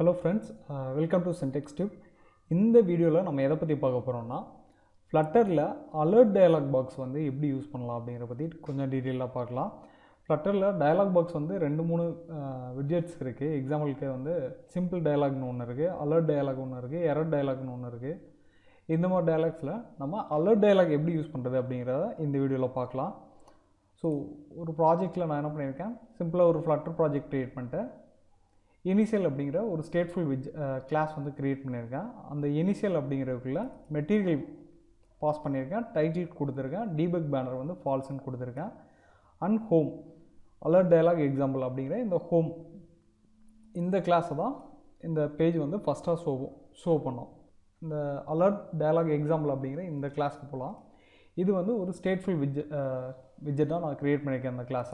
hello friends welcome to Syntax Tube இந்த வீடியோவில் நம்ம எதை பற்றி பார்க்க போகிறோம்னா ஃப்ளட்டரில் அலர்ட் டயலாக் பாக்ஸ் வந்து எப்படி யூஸ் பண்ணலாம் அப்படிங்கிற பற்றி கொஞ்சம் டீட்டெயிலாக பார்க்கலாம் ஃப்ளட்டரில் டயலாக் பாக்ஸ் வந்து ரெண்டு மூணு விட்ஜெட்ஸ் இருக்குது எக்ஸாம்பிளுக்கு வந்து சிம்பிள் டயலாக்னு ஒன்று இருக்குது அலர்ட் டயலாக் ஒன்று இருக்குது எரர் டயலாக்னு ஒன்று இருக்குது இந்த மாதிரி டயலாக்ஸில் நம்ம அலர்ட் டயலாக் எப்படி யூஸ் பண்ணுறது அப்படிங்கிறத இந்த வீடியோவில் பார்க்கலாம் ஸோ ஒரு ப்ராஜெக்ட்டில் நான் என்ன பண்ணியிருக்கேன் சிம்பிளாக ஒரு ஃப்ளட்டர் ப்ராஜெக்ட் க்ரியேட் பண்ணிட்டேன் இனிஷியல் அப்படிங்கிற ஒரு ஸ்டேட்ஃபுல் விஜ் கிளாஸ் வந்து க்ரியேட் பண்ணியிருக்கேன் அந்த இனிஷியல் அப்படிங்கிறதுக்குள்ள மெட்டீரியல் பாஸ் பண்ணியிருக்கேன் டைட்டில் கொடுத்துருக்கேன் டீபக் பேனர் வந்து ஃபால்ஸ்ன்னு கொடுத்துருக்கேன் and home alert dialog example அப்படிங்கிற இந்த ஹோம் இந்த கிளாஸை தான் இந்த பேஜ் வந்து ஃபஸ்ட்டாக ஷோ ஷோ பண்ணோம் இந்த அலர்ட் டயலாக் எக்ஸாம்பிள் அப்படிங்கிற இந்த கிளாஸ்க்கு போகலாம் இது வந்து ஒரு ஸ்டேட்ஃபுல் விஜ் விஜெட்டாக நான் க்ரியேட் பண்ணியிருக்கேன் அந்த கிளாஸை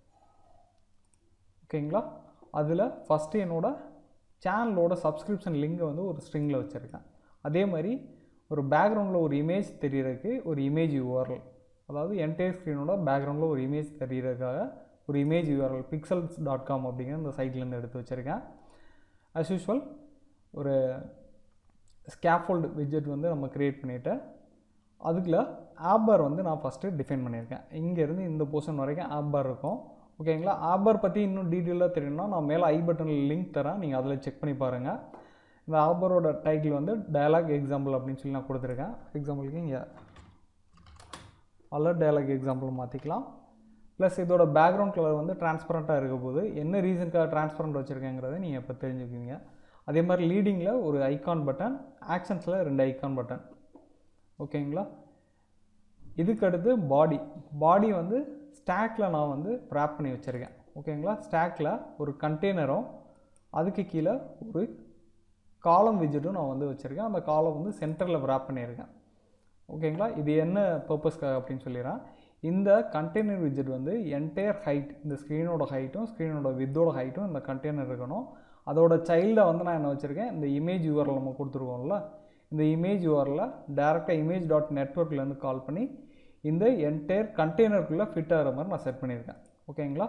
ஓகேங்களா அதில் ஃபஸ்ட்டு என்னோடய சேனலோட சப்ஸ்கிரிப்ஷன் லிங்கை வந்து ஒரு ஸ்ட்ரிங்கில் வச்சுருக்கேன் அதே மாதிரி ஒரு பேக்ரவுண்டில் ஒரு இமேஜ் தெரியறதுக்கு ஒரு இமேஜ் யூஆர்எல் அதாவது என்டையர் ஸ்க்ரீனோட பேக்ரவுண்டில் ஒரு இமேஜ் தெரியறதுக்காக ஒரு image URL pixels dot com அப்படிங்கிற இந்த சைட்லேருந்து எடுத்து வச்சுருக்கேன் அஸ் யூஸ்வல் ஒரு ஸ்கேஃபோல்டு விஜெட் வந்து நம்ம க்ரியேட் பண்ணிவிட்டு அதுக்குள்ள ஆப் பார் வந்து நான் ஃபஸ்ட்டு டிஃபைன் பண்ணியிருக்கேன் இங்கேருந்து இந்த போர்ஷன் வரைக்கும் ஆப் பார் இருக்கும் ஓகேங்களா ஆப் பார் பற்றி இன்னும் டீட்டெயிலாக தெரியணும்னா நான் மேலே ஐ பட்டனில் லிங்க் தரேன் நீங்கள் அதில் செக் பண்ணி பாருங்கள் இந்த ஆப்பரோட டைட்டில் வந்து டயலாக் எக்ஸாம்பிள் அப்படின்னு சொல்லி நான் கொடுத்துருக்கேன் எக்ஸாம்பிளுக்கு இங்கே அலர்ட் டயலாக் எக்ஸாம்பிள் மாற்றிக்கலாம் ப்ளஸ் இதோட பேக்ரவுண்ட் கலர் வந்து டிரான்ஸ்பரண்ட்டாக இருக்க போது என்ன ரீசனுக்காக டிரான்ஸ்பரண்ட் வச்சுருக்கேங்கிறத நீங்கள் இப்போ தெரிஞ்சுக்குவீங்க அதே மாதிரி லீடிங்கில் ஒரு ஐகான் பட்டன் ஆக்ஷன்ஸில் ரெண்டு ஐகான் பட்டன் ஓகேங்களா இதுக்கு அடுத்து பாடி பாடி வந்து ஸ்டாக்கில் நான் வந்து ப்ராப் பண்ணி வச்சுருக்கேன் ஓகேங்களா ஸ்டாக்கில் ஒரு கண்டெய்னரும் அதுக்கு கீழே ஒரு காலம் விஜெட்டும் நான் வந்து வச்சுருக்கேன் அந்த காலம் வந்து சென்டரில் வ்ராப் பண்ணியிருக்கேன் ஓகேங்களா இது என்ன பர்பஸ்க்காக அப்படின்னு சொல்லிடுறேன் இந்த கண்டெய்னர் விஜெட் வந்து என்டையர் ஹைட் இந்த ஸ்க்ரீனோட ஹைட்டும் ஸ்க்ரீனோட வித்தோட ஹைட்டும் இந்த கண்டெய்னர் இருக்கணும் அதோட சைல்டை வந்து நான் என்ன வச்சுருக்கேன் இந்த இமேஜ் யூஆரில் நம்ம கொடுத்துருக்கோம்ல இந்த இமேஜ் யூஆரில் டேரெக்டாக இமேஜ் டாட் நெட்ஒர்க்லேருந்து கால் பண்ணி இந்த என்டையர் கண்டெய்னருக்குள்ளே ஃபிட் ஆகிற மாதிரி நான் செட் பண்ணியிருக்கேன் ஓகேங்களா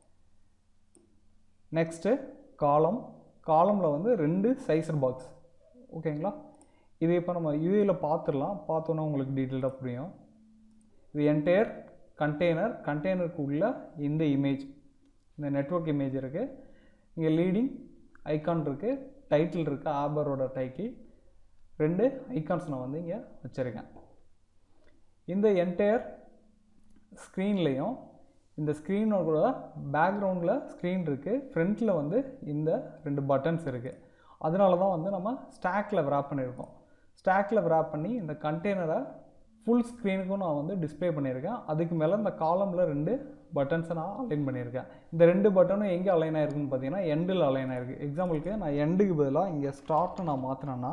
நெக்ஸ்ட்டு காலம் காலமில் வந்து ரெண்டு சைஸர் பாக்ஸ் ஓகேங்களா இது இப்போ நம்ம யூஏயில் பார்த்துடலாம் பார்த்தோன்னா உங்களுக்கு டீட்டெயில்டாக புரியும் இது என்டையர் கண்டெய்னர் கண்டெய்னருக்கு உள்ள இந்த இமேஜ் இந்த நெட்ஒர்க் இமேஜ் இருக்குது இங்கே லீடிங் ஐக்கான் இருக்குது டைட்டில் இருக்குது ஆபரோட டைட்டில் ரெண்டு ஐக்கான்ஸ் நான் வந்து இங்கே வச்சுருக்கேன் இந்த என்டையர் ஸ்க்ரீன்லேயும் இந்த ஸ்க்ரீனோட பேக்ரவுண்டில் ஸ்க்ரீன் இருக்குது ஃப்ரண்ட்டில் வந்து இந்த ரெண்டு பட்டன்ஸ் இருக்குது அதனால தான் வந்து நம்ம ஸ்டாக்கில் வ்ராப் பண்ணியிருக்கோம் ஸ்டாக்கில் வ்ராப் பண்ணி இந்த கண்டெய்னரை ஃபுல் ஸ்க்ரீனுக்கும் நான் வந்து டிஸ்பிளே பண்ணியிருக்கேன் அதுக்கு மேலே இந்த காலமில் ரெண்டு பட்டன்ஸை நான் அலைன் பண்ணியிருக்கேன் இந்த ரெண்டு பட்டனும் எங்கே அலைன் ஆயிருக்குன்னு பார்த்தீங்கன்னா எண்டில் அலைன் ஆயிருக்கு எக்ஸாம்பிளுக்கு நான் எண்டுக்கு பதிலாக இங்கே ஸ்டார்ட்டை நான் மாற்றினேன்னா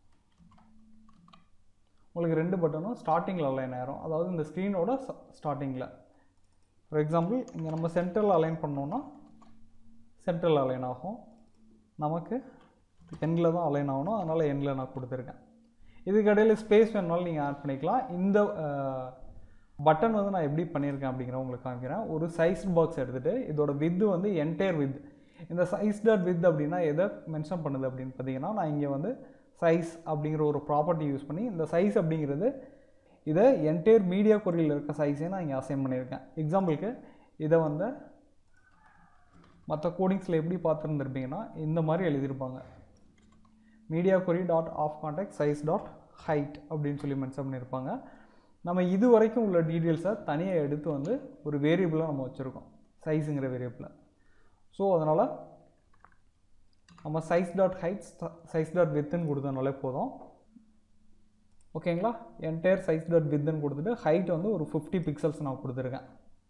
உங்களுக்கு ரெண்டு பட்டனும் ஸ்டார்டிங்கில் அலைன் ஆயிரும் அதாவது இந்த ஸ்க்ரீனோட ஸ்டார்டிங்கில் ஃபார் எக்ஸாம்பிள் இங்கே நம்ம சென்ட்ரல் அலைன் பண்ணோன்னா சென்ட்ரல் அலைன் ஆகும் நமக்கு எண்டில் தான் அலைன் ஆகணும் அதனால் எண்டில் நான் கொடுத்துருக்கேன் இதுக்கடையில் ஸ்பேஸ் வேணுனாலும் நீங்கள் ஆட் பண்ணிக்கலாம் இந்த பட்டன் வந்து நான் எப்படி பண்ணியிருக்கேன் அப்படிங்கிற உங்களுக்கு காமிக்கிறேன் ஒரு சைஸ் பாக்ஸ் எடுத்துகிட்டு இதோட வித்து வந்து என்டையர் வித் இந்த சைஸ் டாட் வித் அப்படின்னா எதை மென்ஷன் பண்ணுது அப்படின்னு பார்த்தீங்கன்னா நான் இங்கே வந்து சைஸ் அப்படிங்கிற ஒரு ப்ராப்பர்ட்டி யூஸ் பண்ணி இந்த சைஸ் அப்படிங்கிறது இதை என்டையர் மீடியா கொரியில் இருக்க சைஸே நான் இங்கே அசைன் பண்ணியிருக்கேன் எக்ஸாம்பிளுக்கு இதை வந்து மற்ற கோடிங்ஸில் எப்படி பார்த்துருந்துருப்பீங்கன்னா இந்த மாதிரி எழுதியிருப்பாங்க media query dot of context size dot height அப்படின்னு சொல்லி மென்ஷன் பண்ணியிருப்பாங்க நம்ம இது வரைக்கும் உள்ள டீட்டெயில்ஸை தனியாக எடுத்து வந்து ஒரு வேரியபிளாக நம்ம வச்சுருக்கோம் சைஸுங்கிற வேரியபிளை ஸோ அதனால் நம்ம size dot height size dot வித்துன்னு கொடுத்தனாலே போதும் ஓகேங்களா என்டையர் சைஸ் டாட் வித்துன்னு கொடுத்துட்டு ஹைட் வந்து ஒரு ஃபிஃப்டி பிக்சல்ஸ் நான் கொடுத்துருக்கேன்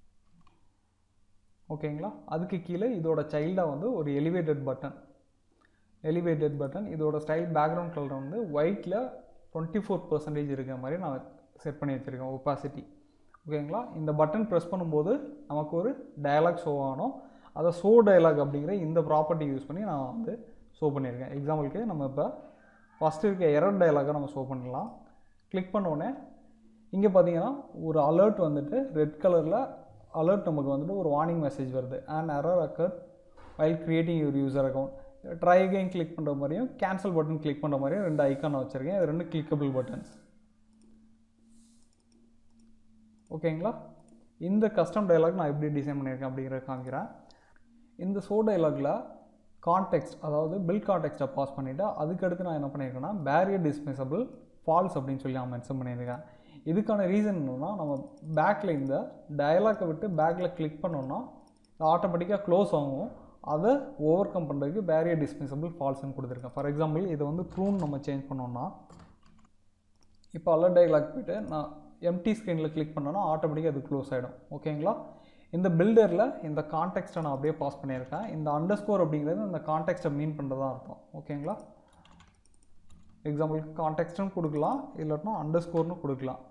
ஓகேங்களா அதுக்கு கீழே இதோட சைல்டாக வந்து ஒரு எலிவேட்டட் பட்டன் எலிவேட்டட் பட்டன் இதோட ஸ்டைல் பேக்ரவுண்ட் கலர் வந்து ஒயிட்டில் டுவெண்ட்டி ஃபோர் பர்சன்டேஜ் இருக்கிற மாதிரி நான் செட் பண்ணி வச்சுருக்கேன் ஒப்பாசிட்டி ஓகேங்களா இந்த பட்டன் ப்ரெஸ் பண்ணும்போது நமக்கு ஒரு டயலாக் ஷோ ஆகணும் அதை ஷோ டயலாக் அப்படிங்கிற இந்த ப்ராப்பர்ட்டி யூஸ் பண்ணி நான் வந்து ஷோ பண்ணியிருக்கேன் எக்ஸாம்பிளுக்கு நம்ம இப்போ ஃபஸ்ட்டு இருக்க எரர் டயலாகை நம்ம ஷோ பண்ணலாம் கிளிக் பண்ணோடனே இங்கே பார்த்தீங்கன்னா ஒரு அலர்ட் வந்துட்டு ரெட் கலரில் அலர்ட் நமக்கு வந்துட்டு ஒரு வார்னிங் மெசேஜ் வருது and error occur while creating your user account try again click பண்ணுற மாதிரியும் கேன்சல் பட்டன் கிளிக் பண்ணுற மாதிரியும் ரெண்டு ஐக்கானை வச்சுருக்கேன் இது ரெண்டு கிளிக்கபிள் பட்டன்ஸ் ஓகேங்களா இந்த கஸ்டம் டயலாக் நான் எப்படி டிசைன் பண்ணியிருக்கேன் அப்படிங்கிறத காமிக்கிறேன் இந்த ஷோ டயலாகில் கான்டெக்ஸ்ட் அதாவது பில் கான்டெக்ஸ்ட்டை பாஸ் பண்ணிவிட்டு அதுக்கடுத்து நான் என்ன பண்ணியிருக்கேன்னா பேரியர் டிஸ்மிசபிள் ஃபால்ஸ் அப்படின்னு சொல்லி நான் மென்ஷன் பண்ணியிருக்கேன் இதுக்கான ரீசன் என்னென்னா நம்ம பேக்கில் இந்த டயலாக்கை விட்டு பேக்கில் கிளிக் பண்ணோன்னா ஆட்டோமேட்டிக்காக க்ளோஸ் ஆகும் அதை ஓவர் கம் பண்ணுறதுக்கு பேரியர் டிஸ்மிசபிள் ஃபால்ஸ்னு கொடுத்துருக்கேன் ஃபார் எக்ஸாம்பிள் இதை வந்து ப்ரூன் நம்ம சேஞ்ச் பண்ணோன்னா இப்போ அலர்ட் டயலாக் போய்ட்டு நான் எம்டி ஸ்க்ரீனில் கிளிக் பண்ணோன்னா ஆட்டோமேட்டிக்காக அது க்ளோஸ் ஆகிடும் ஓகேங்களா இந்த பில்டரில் இந்த கான்டெக்ஸ்ட்டை நான் அப்படியே பாஸ் பண்ணியிருக்கேன் இந்த அண்டர் ஸ்கோர் அப்படிங்கிறது இந்த கான்டெக்ஸ்ட்டை மீன் பண்ணுறதா அர்த்தம் ஓகேங்களா எக்ஸாம்பிளுக்கு கான்டெக்ஸ்ட்னு கொடுக்கலாம் இல்லாட்டினா அண்டர் ஸ்கோர்னு கொடுக்கலாம்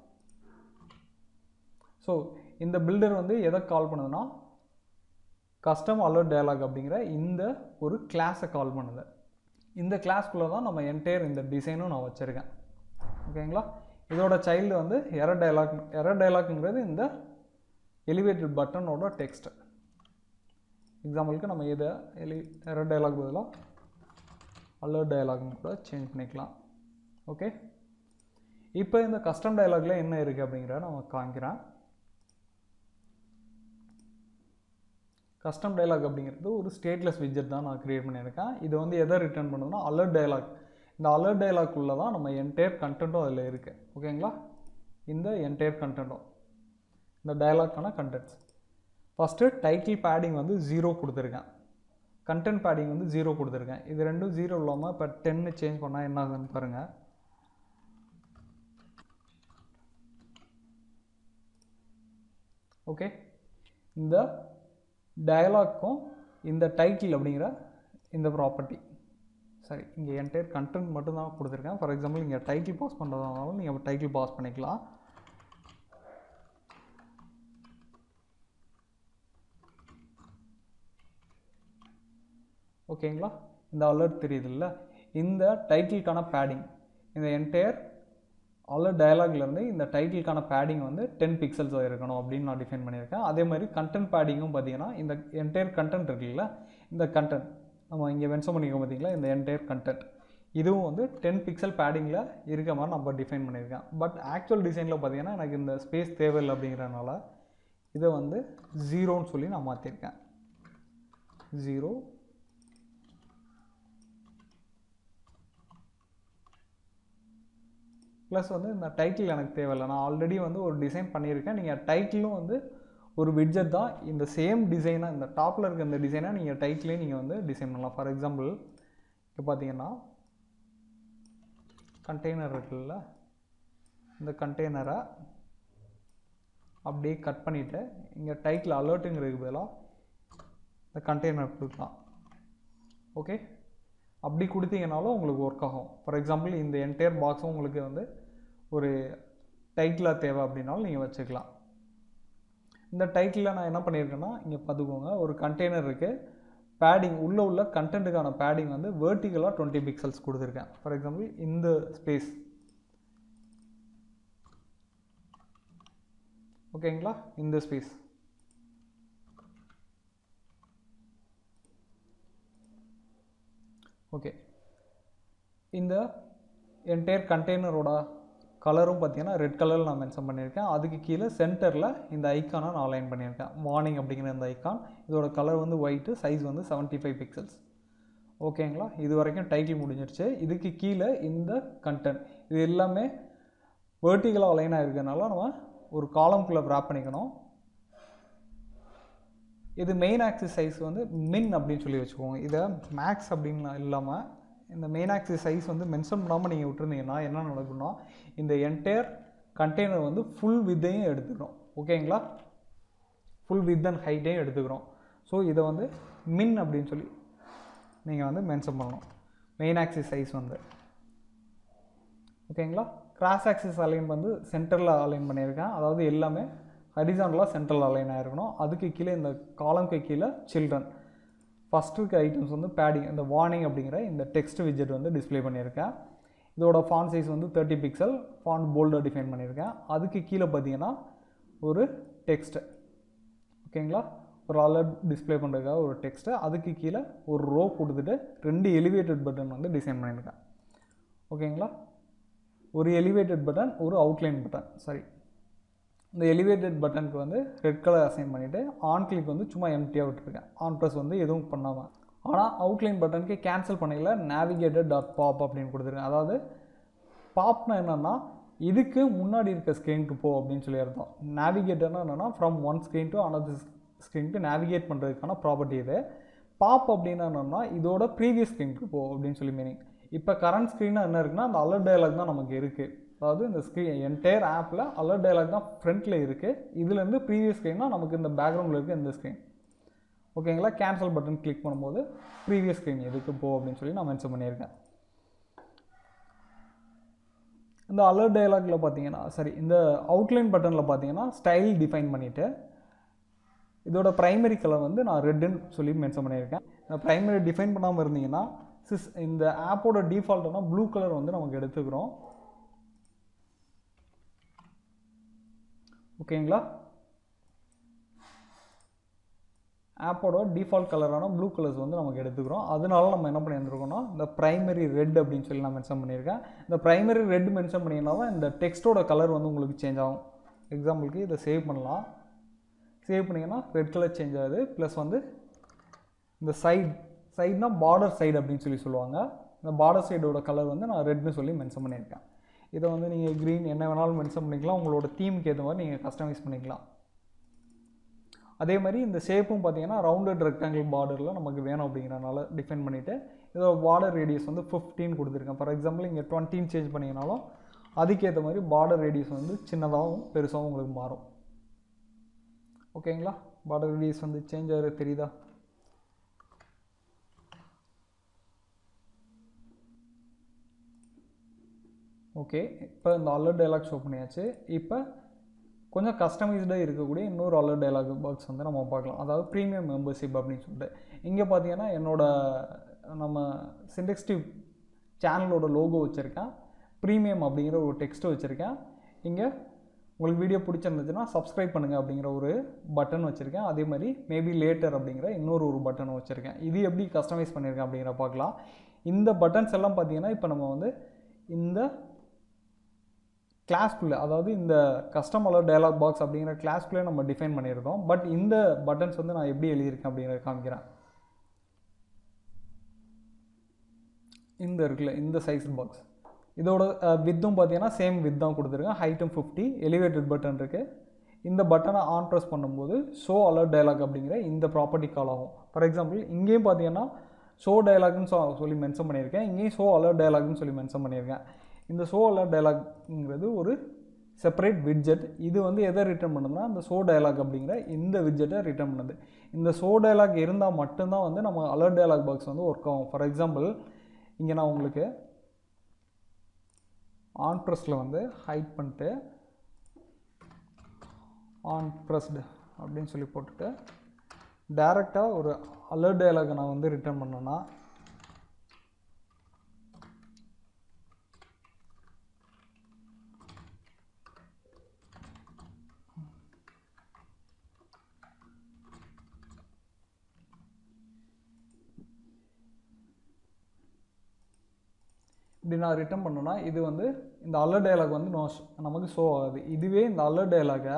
ஸோ இந்த பில்டர் வந்து எதை கால் பண்ணுதுன்னா கஸ்டம் அலர்ட் டயலாக் அப்படிங்கிற இந்த ஒரு கிளாஸை கால் பண்ணுது இந்த கிளாஸ்க்குள்ளே தான் நம்ம என்டையர் இந்த டிசைனும் நான் வச்சுருக்கேன் ஓகேங்களா இதோட சைல்டு வந்து எரர் டயலாக் எரர் டயலாக்ங்கிறது இந்த எலிவேட்டட் பட்டனோட டெக்ஸ்ட் எக்ஸாம்பிளுக்கு நம்ம இதை எலி எரர் டயலாக் பதிலாக அலர்ட் டயலாக்னு கூட சேஞ்ச் பண்ணிக்கலாம் ஓகே இப்போ இந்த கஸ்டம் டயலாகில் என்ன இருக்குது அப்படிங்கிறத நம்ம காமிக்கிறேன் கஸ்டம் டயலாக் அப்படிங்கிறது ஒரு ஸ்டேட்லெஸ் விஜெட் தான் நான் க்ரியேட் பண்ணியிருக்கேன் இது வந்து எதை ரிட்டர்ன் பண்ணுதுன்னா அலர்ட் டயலாக் இந்த அலர்ட் டயலாக் உள்ள தான் நம்ம என்டையர் கண்டென்ட்டும் அதில் இருக்குது ஓகேங்களா இந்த என்டையர் கண்டென்ட்டும் இந்த டயலாக்கான கண்டென்ட்ஸ் ஃபஸ்ட்டு டைட்டில் பேடிங் வந்து ஜீரோ கொடுத்துருக்கேன் கண்டென்ட் பேடிங் வந்து ஜீரோ கொடுத்துருக்கேன் இது ரெண்டும் ஜீரோ இல்லாமல் இப்போ டென்னு சேஞ்ச் பண்ணால் என்ன ஆகுதுன்னு பாருங்கள் ஓகே இந்த டயலாக்கும் இந்த டைட்டில் அப்படிங்கிற இந்த ப்ராப்பர்ட்டி சரி இங்கே என்டையர் கண்டென்ட் மட்டும்தான் கொடுத்துருக்கேன் ஃபார் எக்ஸாம்பிள் இங்கே டைட்டில் பாஸ் பண்ணுறதுனாலும் நீங்கள் டைட்டில் பாஸ் பண்ணிக்கலாம் ஓகேங்களா இந்த அலர்ட் தெரியுதுல்ல இந்த டைட்டிலுக்கான பேடிங் இந்த என்டையர் அலர்ட் டயலாக்லேருந்து இந்த டைட்டிலுக்கான பேடிங் வந்து டென் பிக்சல்ஸ் இருக்கணும் அப்படின்னு நான் டிஃபைன் பண்ணியிருக்கேன் அதே மாதிரி கண்டென்ட் பேடிங்கும் பார்த்தீங்கன்னா இந்த என்டையர் கண்டென்ட் இருக்குல்ல இந்த கண்டென்ட் நம்ம இங்கே மென்ஷன் பண்ணியிருக்கோம் பார்த்தீங்களா இந்த என்டையர் கண்டென்ட் இதுவும் வந்து டென் பிக்சல் பேடிங்கில் இருக்க மாதிரி நம்ம டிஃபைன் பண்ணியிருக்கேன் பட் ஆக்சுவல் டிசைனில் பார்த்தீங்கன்னா எனக்கு இந்த ஸ்பேஸ் தேவையில்லை அப்படிங்கிறனால இதை வந்து ஜீரோன்னு சொல்லி நான் மாற்றிருக்கேன் ஜீரோ ப்ளஸ் வந்து இந்த டைட்டில் எனக்கு தேவையில்லை நான் ஆல்ரெடி வந்து ஒரு டிசைன் பண்ணியிருக்கேன் நீங்கள் டைட்டிலும் வந்து ஒரு விட்ஜெட் தான் இந்த சேம் டிசைனாக இந்த டாப்பில் இருக்க இந்த டிசைனாக நீங்கள் டைட்டிலே நீங்கள் வந்து டிசைன் பண்ணலாம் ஃபார் எக்ஸாம்பிள் இப்போ பார்த்தீங்கன்னா கண்டெய்னர் இருக்குல்ல இந்த கண்டெய்னரை அப்படியே கட் பண்ணிவிட்டு இங்கே டைட்டில் அலர்ட்டுங்கிறதுக்கு பதிலாக இந்த கண்டெய்னர் கொடுக்கலாம் ஓகே அப்படி கொடுத்தீங்கனாலும் உங்களுக்கு ஒர்க் ஆகும் ஃபார் எக்ஸாம்பிள் இந்த என்டையர் பாக்ஸும் உங்களுக்கு வந்து ஒரு டைட்டிலாக தேவை அப்படின்னாலும் நீங்கள் வச்சுக்கலாம் இந்த டைட்டிலில் நான் என்ன பண்ணியிருக்கேன்னா இங்கே பார்த்துக்கோங்க ஒரு கண்டெய்னர் இருக்குது பேடிங் உள்ளே உள்ள கண்டென்ட்டுக்கான பேடிங் வந்து வேர்ட்டிக்கலாக டுவெண்ட்டி பிக்சல்ஸ் கொடுத்துருக்கேன் ஃபார் எக்ஸாம்பிள் இந்த ஸ்பேஸ் ஓகேங்களா இந்த ஸ்பேஸ் ஓகே இந்த என்டையர் கண்டெய்னரோட கலரும் பார்த்தீங்கன்னா ரெட் கலரில் நான் மென்ஷன் பண்ணியிருக்கேன் அதுக்கு கீழே சென்டரில் இந்த ஐக்கானை நான் அலைன் பண்ணியிருக்கேன் வார்னிங் அப்படிங்கிற இந்த ஐக்கான் இதோட கலர் வந்து ஒயிட்டு சைஸ் வந்து செவன்ட்டி ஃபைவ் பிக்சல்ஸ் ஓகேங்களா இது வரைக்கும் டைட்டில் முடிஞ்சிருச்சு இதுக்கு கீழே இந்த கண்டென்ட் இது எல்லாமே வேர்ட்டிகலாக அலைன் ஆகிருக்கனால நம்ம ஒரு காலம்குள்ளே வ்ராப் பண்ணிக்கணும் இது மெயின் ஆக்சிஸ் சைஸ் வந்து மின் அப்படின்னு சொல்லி வச்சுக்கோங்க இதை மேக்ஸ் அப்படின்னு இல்லாமல் இந்த மெயின் ஆக்சிஸ் சைஸ் வந்து மென்ஷன் பண்ணாமல் நீங்கள் விட்டுருந்தீங்கன்னா என்ன நடக்கும்னா இந்த என்டையர் கண்டெய்னர் வந்து ஃபுல் வித்தையும் எடுத்துக்கிறோம் ஓகேங்களா ஃபுல் வித் அண்ட் ஹைட்டையும் எடுத்துக்கிறோம் ஸோ இதை வந்து மின் அப்படின்னு சொல்லி நீங்கள் வந்து மென்ஷன் பண்ணணும் மெயின் ஆக்சிஸ் சைஸ் வந்து ஓகேங்களா கிராஸ் ஆக்சிஸ் அலைன் வந்து சென்டரில் அலைன் பண்ணியிருக்கேன் அதாவது எல்லாமே ஹரிசாண்டலாக சென்ட்ரல் அலைன் ஆகிருக்கணும் அதுக்கு கீழே இந்த காலம்க்கு கீழே சில்ட்ரன் ஃபஸ்ட் இருக்க ஐட்டம்ஸ் வந்து பேடிங் இந்த வார்னிங் அப்படிங்கிற இந்த டெக்ஸ்ட் விஜெட் வந்து டிஸ்ப்ளே பண்ணியிருக்கேன் இதோட ஃபான் சைஸ் வந்து தேர்ட்டி பிக்சல் ஃபான் போல்டாக டிஃபைன் பண்ணியிருக்கேன் அதுக்கு கீழே பார்த்தீங்கன்னா ஒரு டெக்ஸ்ட்டு ஓகேங்களா ஒரு அலர்ட் டிஸ்ப்ளே பண்ணுறதுக்காக ஒரு டெக்ஸ்ட்டு அதுக்கு கீழே ஒரு ரோ கொடுத்துட்டு ரெண்டு எலிவேட்டட் பட்டன் வந்து டிசைன் பண்ணியிருக்கேன் ஓகேங்களா ஒரு எலிவேட்டட் பட்டன் ஒரு அவுட்லைன் பட்டன் சாரி இந்த எலிவேட்டட் பட்டனுக்கு வந்து ரெட் கலர் அசைன் பண்ணிவிட்டு ஆன் கிளிக் வந்து சும்மா எம்டியாக விட்டுருக்கேன் ஆன் ப்ரெஸ் வந்து எதுவும் பண்ணாமல் ஆனால் அவுட்லைன் பட்டனுக்கு கேன்சல் பண்ணல நேவிகேட்டட் டாட் பாப் அப்படின்னு கொடுத்துருக்கேன் அதாவது பாப்னா என்னென்னா இதுக்கு முன்னாடி இருக்க ஸ்க்ரீனுக்கு போ அப்படின்னு சொல்லி அர்த்தம் நேவிகேட்டர்னா என்னென்னா from one screen to another ஸ்க்ரீனுக்கு நேவிகேட் பண்ணுறதுக்கான ப்ராப்பர்ட்டி இது பாப் அப்படின்னா என்னென்னா இதோட ப்ரீவியஸ் ஸ்க்ரீனுக்கு போ அப்படின்னு சொல்லி மீனிங் இப்போ கரண்ட் ஸ்க்ரீனாக என்ன இருக்குன்னா அந்த அலர்ட் டயலாக் தான் நமக்கு இருக்குது அதாவது இந்த ஸ்க்ரீன் என்டையர் ஆப்பில் அலர்ட் டயலாக் தான் ஃப்ரண்ட்டில் இருக்குது இதுலேருந்து ப்ரீவியஸ் ஸ்க்ரீன்னா நமக்கு இந்த பேக்ரவுண்டில் இருக்க இந்த ஸ்க்ரீன் ஓகேங்களா கேன்சல் பட்டன் கிளிக் பண்ணும்போது ப்ரீவியஸ் ஸ்க்ரீன் எதுக்கு போ அப்படின்னு சொல்லி நான் மென்ஷன் பண்ணியிருக்கேன் இந்த அலர்ட் டயலாகில் பார்த்தீங்கன்னா சரி இந்த அவுட்லைன் பட்டனில் பார்த்தீங்கன்னா ஸ்டைல் டிஃபைன் பண்ணிவிட்டு இதோட ப்ரைமரி கலர் வந்து நான் ரெட்டுன்னு சொல்லி மென்ஷன் பண்ணியிருக்கேன் இந்த ப்ரைமரி டிஃபைன் பண்ணாமல் இருந்தீங்கன்னா சிஸ் இந்த ஆப்போட டிஃபால்ட்டான ப்ளூ கலர் வந்து நமக்கு எடுத்துக்கிறோம் ஓகேங்களா ஆப்போட டிஃபால்ட் கலரான ப்ளூ கலர்ஸ் வந்து நமக்கு எடுத்துக்கிறோம் அதனால நம்ம என்ன பண்ணியிருந்துருக்கோம்னா இந்த ப்ரைமரி ரெட் அப்படின்னு சொல்லி நான் மென்ஷன் பண்ணியிருக்கேன் இந்த ப்ரைமரி ரெட் மென்ஷன் பண்ணிங்கன்னா தான் இந்த டெக்ஸ்ட்டோட கலர் வந்து உங்களுக்கு சேஞ்ச் ஆகும் எக்ஸாம்பிளுக்கு இதை சேவ் பண்ணலாம் சேவ் பண்ணிங்கன்னா ரெட் கலர் சேஞ்ச் ஆகுது ப்ளஸ் வந்து இந்த சைட் சைட்னா பார்டர் சைடு அப்படின்னு சொல்லி சொல்லுவாங்க இந்த பார்டர் சைடோட கலர் வந்து நான் ரெட்னு சொல்லி மென்ஷன் பண்ணியிருக்கேன் இதை வந்து நீங்கள் க்ரீன் என்ன வேணாலும் மென்ஷன் பண்ணிக்கலாம் உங்களோட தீமுக்கு ஏற்ற மாதிரி நீங்கள் கஸ்டமைஸ் பண்ணிக்கலாம் அதே மாதிரி இந்த ஷேப்பும் பார்த்தீங்கன்னா ரவுண்டட் ரெக்டாங்கிள் பார்டரில் நமக்கு வேணும் அப்படிங்கிறனால டிஃபைன் பண்ணிவிட்டு இதோட பார்டர் ரேடியஸ் வந்து ஃபிஃப்டீன் கொடுத்துருக்கேன் ஃபார் எக்ஸாம்பிள் இங்கே டுவெண்ட்டின்னு சேஞ்ச் பண்ணிங்கனாலும் அதுக்கேற்ற மாதிரி பார்டர் ரேடியஸ் வந்து சின்னதாகவும் பெருசாகவும் உங்களுக்கு மாறும் ஓகேங்களா பார்டர் ரேடியஸ் வந்து சேஞ்ச் ஆகிறது தெரியுதா ஓகே இப்போ இந்த அலர்ட் டைலாக் ஷோ பண்ணியாச்சு இப்போ கொஞ்சம் கஸ்டமைஸ்டாக இருக்கக்கூடிய இன்னொரு அலர்ட் டைலாக் பாக்ஸ் வந்து நம்ம பார்க்கலாம் அதாவது ப்ரீமியம் மெம்பர்ஷிப் அப்படின்னு சொல்லிட்டு இங்கே பார்த்தீங்கன்னா என்னோட நம்ம சிண்டெக்ஸ்டிவ் சேனலோட லோகோ வச்சுருக்கேன் ப்ரீமியம் அப்படிங்கிற ஒரு டெக்ஸ்ட்டு வச்சுருக்கேன் இங்கே உங்களுக்கு வீடியோ பிடிச்சிருந்துச்சுன்னா சப்ஸ்கிரைப் பண்ணுங்கள் அப்படிங்கிற ஒரு பட்டன் வச்சுருக்கேன் அதே மாதிரி மேபி லேட்டர் அப்படிங்கிற இன்னொரு ஒரு பட்டன் வச்சுருக்கேன் இது எப்படி கஸ்டமைஸ் பண்ணியிருக்கேன் அப்படிங்கிற பார்க்கலாம் இந்த பட்டன்ஸ் எல்லாம் பார்த்தீங்கன்னா இப்போ நம்ம வந்து இந்த கிளாஸ்க்குள்ளே அதாவது இந்த கஸ்டமர் டயலாக் பாக்ஸ் அப்படிங்கிற கிளாஸ்க்குள்ளே நம்ம டிஃபைன் பண்ணியிருக்கோம் பட் இந்த பட்டன்ஸ் வந்து நான் எப்படி எழுதியிருக்கேன் அப்படிங்கிறத காமிக்கிறேன் இந்த இருக்குல்ல இந்த சைஸ் பாக்ஸ் இதோட வித்தும் பார்த்தீங்கன்னா சேம் வித் தான் கொடுத்துருக்கேன் ஹைட்டும் ஃபிஃப்டி எலிவேட்டட் பட்டன் இருக்குது இந்த பட்டனை ஆன் ப்ரெஸ் பண்ணும்போது ஷோ அலர்ட் டயலாக் அப்படிங்கிற இந்த ப்ராப்பர்ட்டி கால் ஆகும் ஃபார் எக்ஸாம்பிள் இங்கேயும் பார்த்தீங்கன்னா ஷோ டயலாக்னு சொல்லி மென்ஷன் பண்ணியிருக்கேன் இங்கேயும் ஷோ அலர்ட் டயலாக்னு சொல்லி மென்ஷன் பண்ணியிருக்கேன் இந்த ஷோ அலர்ட் டயலாக்ங்கிறது ஒரு செப்பரேட் விட்ஜெட் இது வந்து எதை ரிட்டர்ன் பண்ணுதுன்னா இந்த ஷோ டயலாக் அப்படிங்கிற இந்த விட்ஜெட்டை ரிட்டர்ன் பண்ணுது இந்த ஷோ டயலாக் இருந்தால் மட்டும்தான் வந்து நம்ம அலர்ட் டயலாக் பாக்ஸ் வந்து ஒர்க் ஆகும் ஃபார் எக்ஸாம்பிள் இங்கே நான் உங்களுக்கு ஆன் ப்ரெஸ்ஸில் வந்து ஹைட் பண்ணிட்டு ஆன் ப்ரெஸ்டு அப்படின்னு சொல்லி போட்டுட்டு டைரெக்டாக ஒரு அலர்ட் டயலாகை நான் வந்து ரிட்டர்ன் பண்ணேன்னா இப்படி நான் ரிட்டர்ன் பண்ணேன்னா இது வந்து இந்த அலர்ட் டயலாக் வந்து நோ நமக்கு ஷோ ஆகுது இதுவே இந்த அலர்ட் டயலாகை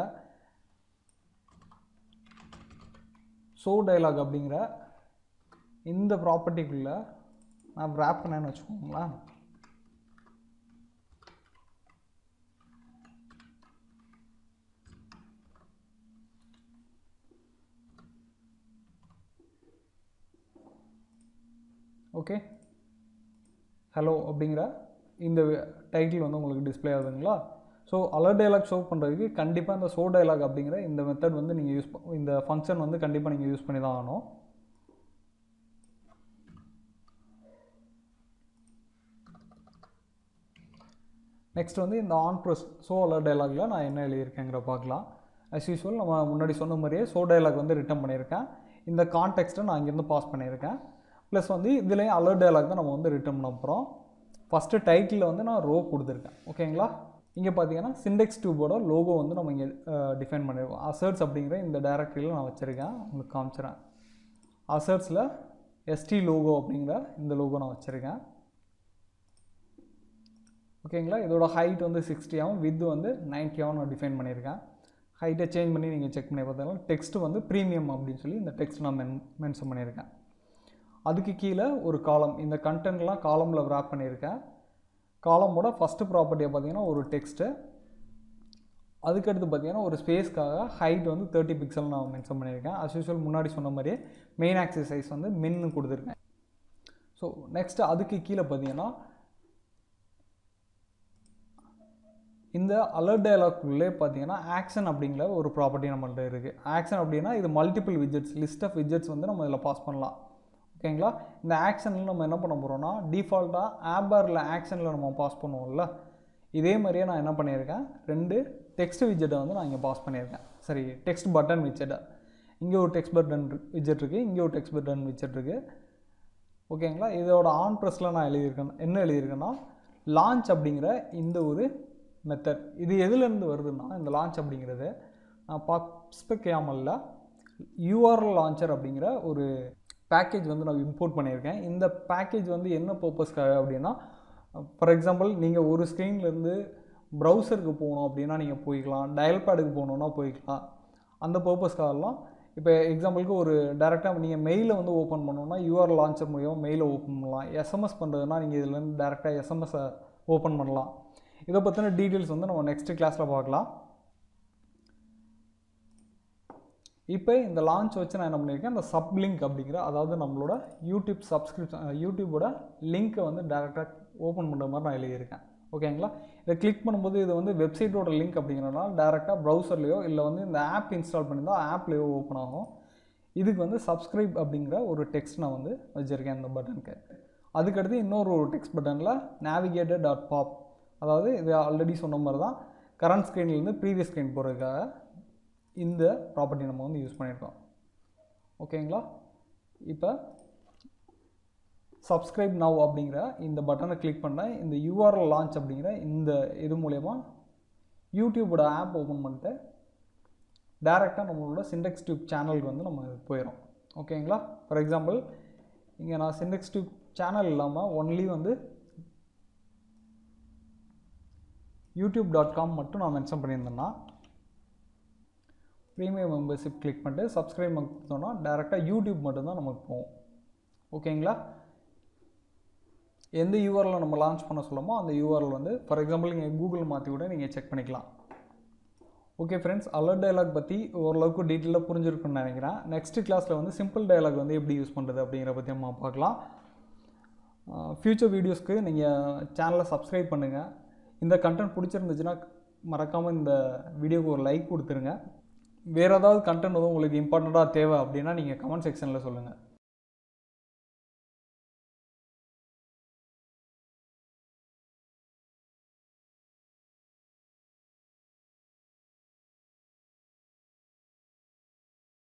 ஷோ டயலாக் அப்படிங்கிற இந்த ப்ராப்பர்ட்டிக்குள்ளே நான் ரேப் பண்ணேன்னு வச்சுக்கோங்களேன் ஓகே ஹலோ அப்படிங்கிற இந்த டைட்டில் வந்து உங்களுக்கு டிஸ்ப்ளே ஆகுதுங்களா ஸோ அலர்ட் டயலாக் ஷோ பண்ணுறதுக்கு கண்டிப்பாக இந்த ஷோ டயலாக் அப்படிங்கிற இந்த மெத்தட் வந்து நீங்கள் யூஸ் இந்த ஃபங்க்ஷன் வந்து கண்டிப்பாக நீங்கள் யூஸ் பண்ணி தான் ஆகணும் நெக்ஸ்ட் வந்து இந்த ஆன் ப்ரெஸ் ஷோ அலர்ட் டயலாகில் நான் என்ன எழுதியிருக்கேங்கிற பார்க்கலாம் அஸ் யூஸ்வல் நம்ம முன்னாடி சொன்ன மாதிரியே ஷோ டயலாக் வந்து ரிட்டர்ன் பண்ணியிருக்கேன் இந்த கான்டெக்ஸ்ட்டை நான் இங்கேருந்து பாஸ் பண்ணியிருக்கேன் ப்ளஸ் வந்து இதுலேயும் அலர்ட் டயலாக் தான் நம்ம வந்து ரிட்டர்ன் பண்ண போகிறோம் ஃபஸ்ட்டு டைட்டிலில் வந்து நான் ரோ கொடுத்துருக்கேன் ஓகேங்களா இங்கே பார்த்தீங்கன்னா சிண்டெக்ஸ் டியூபோட லோகோ வந்து நம்ம இங்கே டிஃபைன் பண்ணியிருக்கோம் அசர்ட்ஸ் அப்படிங்கிற இந்த டைரக்டரியில் நான் வச்சுருக்கேன் உங்களுக்கு காமிச்சிடுறேன் அசர்ட்ஸில் எஸ்டி லோகோ அப்படிங்கிற இந்த லோகோ நான் வச்சுருக்கேன் ஓகேங்களா இதோட ஹைட் வந்து சிக்ஸ்டியாகவும் வித் வந்து நைன்ட்டியாகவும் நான் டிஃபைன் பண்ணியிருக்கேன் ஹைட்டை சேஞ்ச் பண்ணி நீங்கள் செக் பண்ணி பார்த்தீங்கன்னா டெக்ஸ்ட் வந்து ப்ரீமியம் அப்படின்னு சொல்லி இந்த டெக்ஸ்ட் நான் மென் மென்ஷன் பண்ணியிருக்கேன் அதுக்கு கீழே ஒரு காலம் இந்த கண்டென்ட்லாம் காலமில் wrap பண்ணியிருக்கேன் காலமோட ஃபஸ்ட்டு ப்ராப்பர்ட்டியை பார்த்தீங்கன்னா ஒரு டெக்ஸ்ட்டு அதுக்கடுத்து பார்த்தீங்கன்னா ஒரு ஸ்பேஸ்க்காக ஹைட் வந்து தேர்ட்டி பிக்சல் நான் மென்ஷன் பண்ணியிருக்கேன் as usual முன்னாடி சொன்ன மாதிரியே மெயின் ஆக்சிஸ் சைஸ் வந்து மின்னு கொடுத்துருக்கேன் ஸோ நெக்ஸ்ட்டு அதுக்கு கீழே பார்த்தீங்கன்னா இந்த அலர்ட் டயலாக்குள்ளே பார்த்தீங்கன்னா ஆக்ஷன் அப்படிங்கிற ஒரு ப்ராப்பர்ட்டி நம்மள்ட்ட இருக்குது ஆக்ஷன் அப்படின்னா இது multiple widgets list of widgets வந்து நம்ம இதில் பாஸ் பண்ணலாம் ஓகேங்களா இந்த ஆக்ஷனில் நம்ம என்ன பண்ண போகிறோம்னா டிஃபால்ட்டாக ஆப்பரில் ஆக்ஷனில் நம்ம பாஸ் பண்ணுவோம்ல இதே மாதிரியே நான் என்ன பண்ணியிருக்கேன் ரெண்டு டெக்ஸ்ட் விஜெட்டை வந்து நான் இங்கே பாஸ் பண்ணியிருக்கேன் சரி டெக்ஸ்ட் பட்டன் விஜெட்டை இங்கே ஒரு டெக்ஸ்ட் பட்டன் விஜெட் இருக்குது இங்கே ஒரு டெக்ஸ்ட் பட்டன் விஜெட் இருக்குது ஓகேங்களா இதோட ஆன் ப்ரெஸ்ஸில் நான் எழுதியிருக்கேன் என்ன எழுதியிருக்கேன்னா லான்ச் அப்படிங்கிற இந்த ஒரு மெத்தட் இது எதுலேருந்து வருதுன்னா இந்த லான்ச் அப்படிங்கிறது நான் பப்ஸ்பெக் யாமலில் யூஆர்எல் லான்ச்சர் அப்படிங்கிற ஒரு பேக்கேஜ் வந்து நான் இம்போர்ட் பண்ணியிருக்கேன் இந்த பேக்கேஜ் வந்து என்ன பர்பஸ்க்காக அப்படின்னா ஃபார் எக்ஸாம்பிள் நீங்கள் ஒரு ஸ்க்ரீன்லேருந்து ப்ரௌசருக்கு போகணும் அப்படின்னா நீங்கள் போய்க்கலாம் டயல் பேடுக்கு போகணுன்னா போய்க்கலாம் அந்த பர்பஸ்க்காகலாம் இப்போ எக்ஸாம்பிளுக்கு ஒரு டேரெக்டாக நீங்கள் மெயிலை வந்து ஓப்பன் பண்ணணும்னா யூஆர் லான்ச்சர் மூலியம் மெயிலை ஓப்பன் பண்ணலாம் எஸ்எம்எஸ் பண்ணுறதுனா நீங்கள் இதுலேருந்து டேரெக்டாக எஸ்எம்எஸை ஓப்பன் பண்ணலாம் இதை பற்றின டீட்டெயில்ஸ் வந்து நம்ம நெக்ஸ்ட் கிளாஸில் பார்க்கலாம் இப்போ இந்த லான்ச் வச்சு நான் என்ன பண்ணியிருக்கேன் அந்த சப் லிங்க் அப்படிங்கிற அதாவது நம்மளோட யூடியூப் சப்ஸ்கிரிப்ஷன் யூடியூபோட லிங்க்கை வந்து டேரெக்டாக ஓப்பன் பண்ணுற மாதிரி நான் எழுதியிருக்கேன் ஓகேங்களா இதை கிளிக் பண்ணும்போது இது வந்து வெப்சைட்டோட லிங்க் அப்படிங்கிறனால டேரெக்டாக ப்ரௌசர்லேயோ இல்லை வந்து இந்த ஆப் இன்ஸ்டால் பண்ணியிருந்தால் ஆப்லேயோ ஓப்பன் ஆகும் இதுக்கு வந்து சப்ஸ்கிரைப் அப்படிங்கிற ஒரு டெக்ஸ்ட் நான் வந்து வச்சுருக்கேன் இந்த பட்டனுக்கு அதுக்கடுத்து இன்னொரு ஒரு டெக்ஸ்ட் பட்டனில் நேவிகேட்டர் டாட் பாப் அதாவது இது ஆல்ரெடி சொன்ன மாதிரி தான் கரண்ட் ஸ்க்ரீன்லேருந்து ப்ரீவியஸ் ஸ்க்ரீன் போகிறதுக்காக இந்த ப்ராப்பர்ட்டி நம்ம வந்து யூஸ் பண்ணியிருக்கோம் ஓகேங்களா இப்போ சப்ஸ்கிரைப் நவ் அப்படிங்கிற இந்த பட்டனை கிளிக் பண்ணால் இந்த யூஆர்எல் லான்ச் அப்படிங்கிற இந்த இது மூலயமா யூடியூபோட ஆப் ஓப்பன் பண்ணிட்டு டேரெக்டாக நம்மளோட சிண்டெக்ஸ் டியூப் சேனலுக்கு வந்து நம்ம போயிடும் ஓகேங்களா ஃபார் எக்ஸாம்பிள் இங்கே நான் சிண்டெக்ஸ் டியூப் சேனல் இல்லாமல் ஒன்லி வந்து யூடியூப் டாட் காம் மட்டும் நான் மென்ஷன் பண்ணியிருந்தேன்னா ப்ரீமியம் மெம்பர்ஷிப் கிளிக் பண்ணிட்டு சப்ஸ்கிரைப் கொடுத்தோன்னா டேரெக்டாக யூடியூப் மட்டும்தான் நமக்கு போகும் ஓகேங்களா எந்த யூஆரில் நம்ம லான்ச் பண்ண சொல்லமோ அந்த யூஆர்எல் வந்து ஃபார் எக்ஸாம்பிள் நீங்கள் கூகுள் மாற்றி கூட நீங்கள் செக் பண்ணிக்கலாம் ஓகே ஃப்ரெண்ட்ஸ் அலர்ட் டயலாக் பற்றி ஓரளவுக்கு டீட்டெயிலாக புரிஞ்சிருக்குன்னு நினைக்கிறேன் நெக்ஸ்ட் கிளாஸில் வந்து சிம்பிள் டயலாக் வந்து எப்படி யூஸ் பண்ணுறது அப்படிங்கிற பற்றி நம்ம பார்க்கலாம் ஃப்யூச்சர் வீடியோஸ்க்கு நீங்கள் சேனலை சப்ஸ்கிரைப் பண்ணுங்கள் இந்த கண்டென்ட் பிடிச்சிருந்துச்சுன்னா மறக்காமல் இந்த வீடியோக்கு ஒரு லைக் கொடுத்துருங்க வேறு ஏதாவது கண்டென்ட் வந்து உங்களுக்கு இம்பார்ட்டண்ட்டாக தேவை அப்படின்னா நீங்கள் கமெண்ட் செக்ஷனில் சொல்லுங்கள்